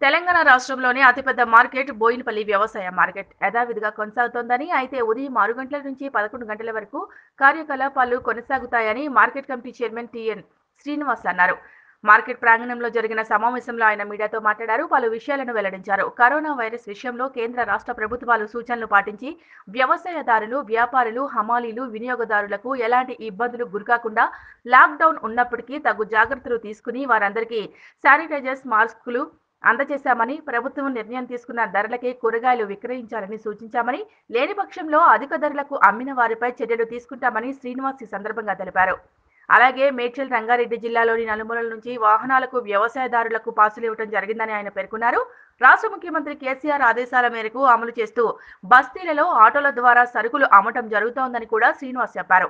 తెలంగాణ రాష్ట్రంలోనే అతిపెద్ద మార్కెట్ బోయినపల్లి వ్యవసాయ మార్కెట్ యథావిధిగా కొనసాగుతోందని అయితే ఉదయం ఆరు గంటల నుంచి పదకొండు గంటల వరకు కార్యకలాపాలు కొనసాగుతాయని market committee chairman TN Srinivas అన్నారు మార్కెట్ ప్రాంగణంలో జరిగిన సమావేశంలో ఆయన మీడియాతో మాట్లాడారు పలు విషయాలను వెల్లడించారు కరోనా వైరస్ విషయంలో కేంద్ర రాష్ట్ర ప్రభుత్వాలు సూచనలు పాటించి వ్యవసాయదారులు వ్యాపారులు హమాలీలు వినియోగదారులకు ఎలాంటి ఇబ్బందులు గురికాకుండా లాక్డౌన్ ఉన్నప్పటికీ తగు జాగ్రత్తలు తీసుకుని వారందరికీ శానిటైజర్స్ మాస్కులు అందజేశామని ప్రభుత్వం నిర్ణయం తీసుకున్న ధరలకే కూరగాయలు విక్రయించాలని సూచించామని లేని పక్షంలో అధిక ధరలకు అమ్మిన వారిపై చర్యలు తీసుకుంటామని శ్రీనివాస్ ఈ సందర్భంగా తెలిపారు అలాగే మేడ్చల్ రంగారెడ్డి జిల్లాలోని నలుమూలల నుంచి వాహనాలకు వ్యవసాయదారులకు పాసులు ఇవ్వడం జరిగిందని ఆయన పేర్కొన్నారు రాష్ట్ర ముఖ్యమంత్రి కేసీఆర్ ఆదేశాల మేరకు అమలు చేస్తూ బస్తీలలో ఆటోల ద్వారా సరుకులు అమ్మటం జరుగుతోందని కూడా శ్రీనివాస్ చెప్పారు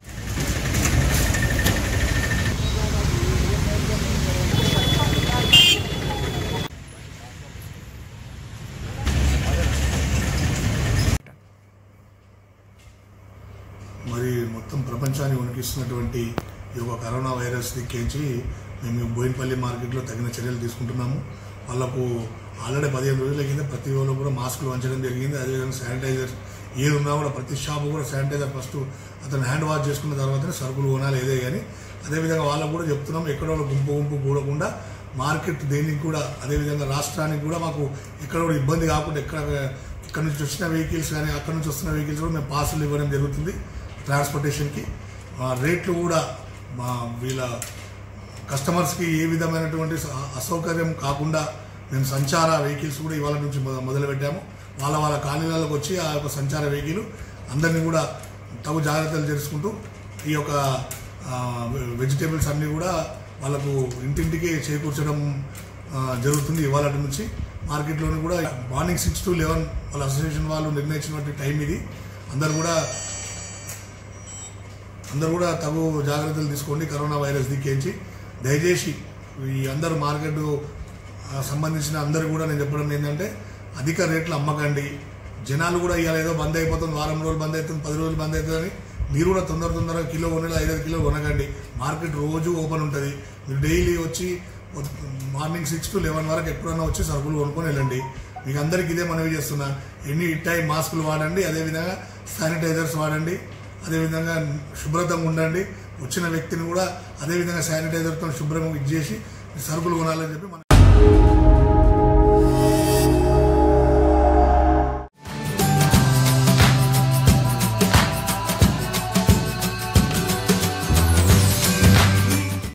మరి మొత్తం ప్రపంచాన్ని వణికిస్తున్నటువంటి ఈ యొక్క కరోనా వైరస్ దిక్కించి మేము బోయినపల్లి మార్కెట్లో తగిన చర్యలు తీసుకుంటున్నాము వాళ్ళకు ఆల్రెడీ పదిహేను రోజుల కింద ప్రతి వాళ్ళు కూడా మాస్కులు వంచడం జరిగింది అదేవిధంగా శానిటైజర్ ఏది ఉన్నా కూడా ప్రతి షాపు కూడా శానిటైజర్ ఫస్ట్ అతను హ్యాండ్ వాష్ చేసుకున్న తర్వాతనే సరుకులు కొనాలి ఏదే కానీ అదేవిధంగా వాళ్ళకు కూడా చెప్తున్నాం ఎక్కడో గుంపు గుంపు కూడకుండా మార్కెట్ దేనికి కూడా అదేవిధంగా రాష్ట్రానికి కూడా మాకు ఎక్కడ కూడా ఇబ్బంది కాకుండా ఎక్కడ ఇక్కడ నుంచి వచ్చిన వెహికల్స్ కానీ అక్కడ నుంచి వస్తున్న వెహికల్స్ కూడా మేము పాసులు ఇవ్వడం జరుగుతుంది ట్రాన్స్పోర్టేషన్కి ఆ రేట్లు కూడా మా వీళ్ళ కస్టమర్స్కి ఏ విధమైనటువంటి అ- అసౌకర్యం కాకుండా మేము సంచార వెహికల్స్ కూడా ఇవాళ నుంచి మొద- మొదలుపెట్టాము వాళ్ళ వాళ్ళ కాలనీలకు వచ్చి ఆ యొక్క సంచార వెహికల్ అందరినీ కూడా తగు జాగ్రత్తలు చేసుకుంటూ ఈ యొక్క వెజిటేబుల్స్ అన్నీ కూడా వాళ్ళకు ఇంటింటికి చేకూర్చడం ఆ, జరుగుతుంది ఇవాళ నుంచి మార్కెట్లోని కూడా మార్నింగ్ సిక్స్ టు లెవెన్ వాళ్ళ అసోసియేషన్ వాళ్ళు నిర్ణయించినటువంటి టైం ఇది అందరు కూడా అందరూ కూడా తగు జాగ్రత్తలు తీసుకోండి కరోనా వైరస్ దిక్కేంచి దయచేసి ఈ అందరు మార్కెట్ ఆ, సంబంధించిన అందరు కూడా నేను చెప్పడం ఏంటంటే అధిక రేట్లు అమ్మకండి జనాలు కూడా ఇవాళ ఏదో బంద్ అయిపోతుంది వారం రోజులు బంద్ అవుతుంది పది రోజులు బంద్ అవుతుందని మీరు కూడా తొందర తొందరగా కిలో కొనేలా ఐదైదు కిలో కొనకండి మార్కెట్ రోజు ఓపెన్ ఉంటుంది మీరు డైలీ వచ్చి మార్నింగ్ సిక్స్ టు లెవెన్ వరకు ఎప్పుడైనా వచ్చి సరుకులు కొనుక్కొని వెళ్ళండి మీకు అందరికి ఇదే మనవి చేస్తున్నా ఎనీ టైం మాస్కులు వాడండి అదేవిధంగా శానిటైజర్స్ వాడండి అదేవిధంగా శుభ్రతంగా ఉండండి వచ్చిన వ్యక్తిని కూడా అదేవిధంగా శానిటైజర్తో శుభ్రంగా ఇచ్చేసి సరుకులు కొనాలని చెప్పి మనం